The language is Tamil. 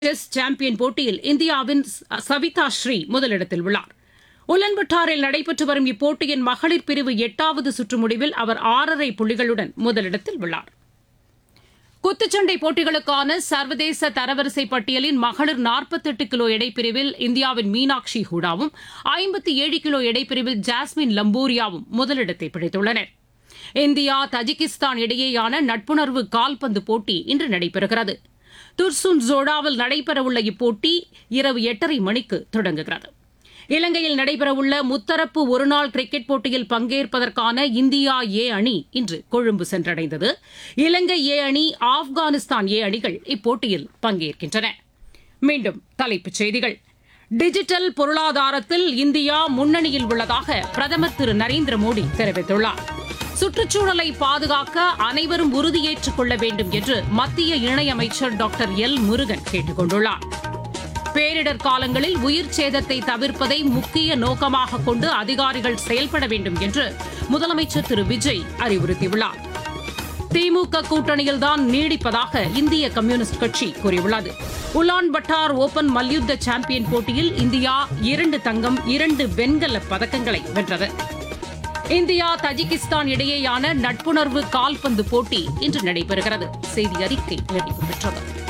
செஸ் சாம்பியன் போட்டியில் இந்தியாவின் சவிதா ஸ்ரீ முதலிடத்தில் உள்ளார் உலன்பட்டாரில் நடைபெற்று வரும் இப்போட்டியின் மகளிர் பிரிவு எட்டாவது சுற்று முடிவில் அவர் ஆறரை புள்ளிகளுடன் முதலிடத்தில் உள்ளார் குத்துச்சண்டை போட்டிகளுக்கான சர்வதேச தரவரிசை பட்டியலின் மகளிர் நாற்பத்தெட்டு கிலோ எடைப்பிரிவில் இந்தியாவின் மீனாட்சி ஹூடாவும் ஐம்பத்தி ஏழு கிலோ எடைப்பிரிவில் ஜாஸ்மின் லம்பூரியாவும் முதலிடத்தை பிடித்துள்ளனர் இந்தியா தஜிகிஸ்தான் இடையேயான நட்புணர்வு கால்பந்து போட்டி இன்று நடைபெறுகிறது துர்சுன் ஜோடாவில் நடைபெறவுள்ள இப்போட்டி இரவு எட்டரை மணிக்கு தொடங்குகிறது இலங்கையில் நடைபெறவுள்ள முத்தரப்பு ஒருநாள் கிரிக்கெட் போட்டியில் பங்கேற்பதற்கான இந்தியா ஏ அணி இன்று கொழும்பு சென்றடைந்தது இலங்கை ஏ அணி ஆப்கானிஸ்தான் ஏ அணிகள் இப்போட்டியில் பங்கேற்கின்றன மீண்டும் தலைப்புச் செய்திகள் டிஜிட்டல் பொருளாதாரத்தில் இந்தியா முன்னணியில் உள்ளதாக பிரதமர் திரு நரேந்திர மோடி தெரிவித்துள்ளார் சுற்றுச்சூழலை பாதுகாக்க அனைவரும் உறுதியேற்றுக் கொள்ள வேண்டும் என்று மத்திய இணையமைச்சர் டாக்டர் எல் முருகன் கேட்டுக் கொண்டுள்ளார் பேரிடர் காலங்களில் உயிர் சேதத்தை தவிர்ப்பதை முக்கிய நோக்கமாக கொண்டு அதிகாரிகள் செயல்பட வேண்டும் என்று முதலமைச்சர் திரு விஜய் அறிவுறுத்தியுள்ளார் திமுக கூட்டணியில்தான் நீடிப்பதாக இந்திய கம்யூனிஸ்ட் கட்சி கூறியுள்ளது உலான் பட்டார் ஓபன் மல்யுத்த சாம்பியன் போட்டியில் இந்தியா இரண்டு தங்கம் இரண்டு வெண்கல பதக்கங்களை வென்றது இந்தியா தஜிகிஸ்தான் இடையேயான நட்புணர்வு கால்பந்து போட்டி இன்று நடைபெறுகிறது செய்தி அறிக்கை நிறைவு பெற்றது